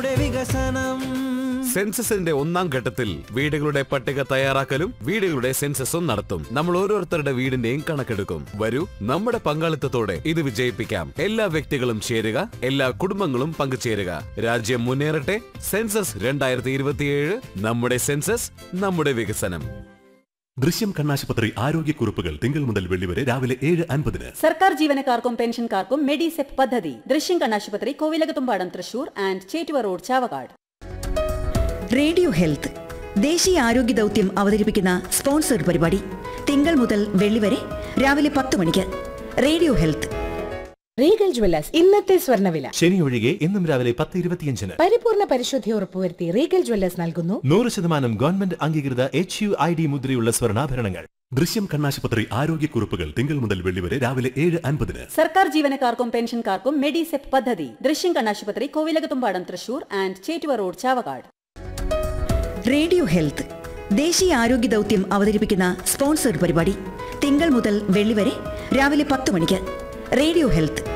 വികസനം സെൻസസിന്റെ ഒന്നാം ഘട്ടത്തിൽ വീടുകളുടെ പട്ടിക തയ്യാറാക്കലും വീടുകളുടെ സെൻസസും നടത്തും നമ്മൾ ഓരോരുത്തരുടെ വീടിന്റെയും കണക്കെടുക്കും വരൂ നമ്മുടെ പങ്കാളിത്തത്തോടെ ഇത് വിജയിപ്പിക്കാം എല്ലാ വ്യക്തികളും ചേരുക എല്ലാ കുടുംബങ്ങളും പങ്കുചേരുക രാജ്യം മുന്നേറട്ടെ സെൻസസ് രണ്ടായിരത്തി ഇരുപത്തിയേഴ് നമ്മുടെ സെൻസസ് നമ്മുടെ വികസനം ദൃശ്യം കണ്ണാശുപത്രി ആരോഗ്യക്കുറിപ്പുകൾ തിങ്കൾ മുതൽ വെള്ളി വരെ രാവിലെ ഏഴ് അൻപതിന് സർക്കാർ ജീവനക്കാർക്കും പെൻഷൻകാർക്കും മെഡിസെപ് പദ്ധതി ദൃശ്യം കണ്ണാശുപത്രി Kovilakathumpadam Thrissur and Chettuva road Chavakkad radio health ദേശീയ ആരോഗ്യ ദൗത്യം അവതരിപ്പിക്കുന്ന സ്പോൺസർഡ് പരിപാടി തിങ്കൾ മുതൽ വെള്ളി വരെ രാവിലെ പത്ത് മണിക്ക് റേഡിയോ ഹെൽത്ത് റീഗൽ ജ്വല്ലേഴ്സ് ഇന്നത്തെ സ്വർണ്ണവില ശനി ഒഴികെ ഇന്നും രാവിലെ പത്ത് ഇരുപത്തിയഞ്ചിന് പരിപൂർണ പരിശുദ്ധി ഉറപ്പുവരുത്തി റീഗൽ ജ്വല്ലേഴ്സ് നൽകുന്നു നൂറ് ശതമാനം ഗവൺമെന്റ് അംഗീകൃത എച്ച് യു ഐ ഡി മുദ്രയുള്ള സ്വർണ്ണാഭരണങ്ങൾ ദൃശ്യം കണ്ണാശുപത്രി ആരോഗ്യക്കുറിപ്പുകൾ തിങ്കൾ മുതൽ വെള്ളി വരെ രാവിലെ ഏഴ് അൻപതിന് സർക്കാർ ജീവനക്കാർക്കും പെൻഷൻകാർക്കും മെഡിസെപ് പദ്ധതി ദൃശ്യം കണ്ണാശുപത്രി Kovilakathumpadam Thrissur and Chettuva road Chavakkad radio health ദേശീയ ആരോഗ്യ ദൗത്യം അവതരിപ്പിക്കുന്ന സ്പോൺസർഡ് പരിപാടി തിങ്കൾ മുതൽ വെള്ളി വരെ രാവിലെ പത്ത് മണിക്ക് റേഡിയോ ഹെൽത്ത്